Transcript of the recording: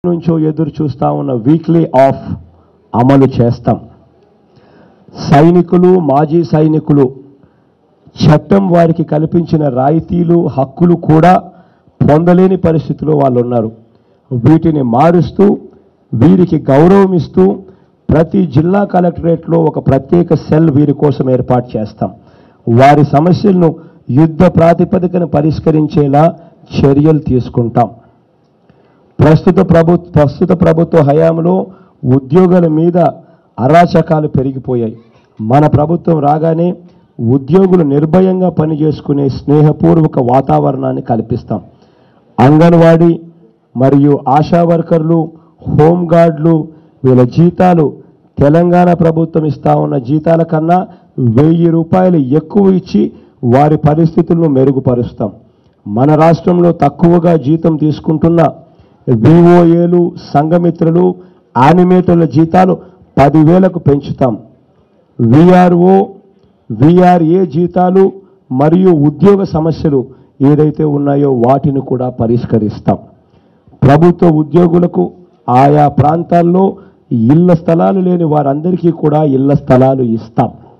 నుంచో ఎదురు చూస్తా ఉన్న వీక్లీ ఆఫ్ అమలు చేస్తాం సైనికులు మాజీ సైనికులు చట్టం వారికి కల్పించిన రాయితీలు హక్కులు కూడా పొందలేని పరిస్థితిలో వాళ్ళు ఉన్నారు వీటిని మారుస్తూ వీరికి గౌరవం ఇస్తూ ప్రతి జిల్లా కలెక్టరేట్లో ఒక ప్రత్యేక సెల్ వీరి కోసం ఏర్పాటు చేస్తాం వారి సమస్యలను యుద్ధ ప్రాతిపదికన పరిష్కరించేలా చర్యలు తీసుకుంటాం ప్రస్తుత ప్రభు ప్రస్తుత ప్రభుత్వ హయాంలో ఉద్యోగుల మీద అరాచకాలు పెరిగిపోయాయి మన ప్రభుత్వం రాగానే ఉద్యోగులు నిర్భయంగా పనిచేసుకునే స్నేహపూర్వక వాతావరణాన్ని కల్పిస్తాం అంగన్వాడీ మరియు ఆశా వర్కర్లు హోంగార్డులు వీళ్ళ జీతాలు తెలంగాణ ప్రభుత్వం ఇస్తా ఉన్న జీతాల కన్నా వెయ్యి రూపాయలు ఎక్కువ ఇచ్చి వారి పరిస్థితులను మెరుగుపరుస్తాం మన రాష్ట్రంలో తక్కువగా జీతం తీసుకుంటున్న విఓఏలు సంఘమిత్రులు యానిమేటర్ల జీతాలు పదివేలకు పెంచుతాం విఆర్ఓ విఆర్ఏ జీతాలు మరియు ఉద్యోగ సమస్యలు ఏదైతే ఉన్నాయో వాటిని కూడా పరిష్కరిస్తాం ప్రభుత్వ ఉద్యోగులకు ఆయా ప్రాంతాల్లో ఇళ్ల స్థలాలు లేని వారందరికీ కూడా ఇళ్ల స్థలాలు ఇస్తాం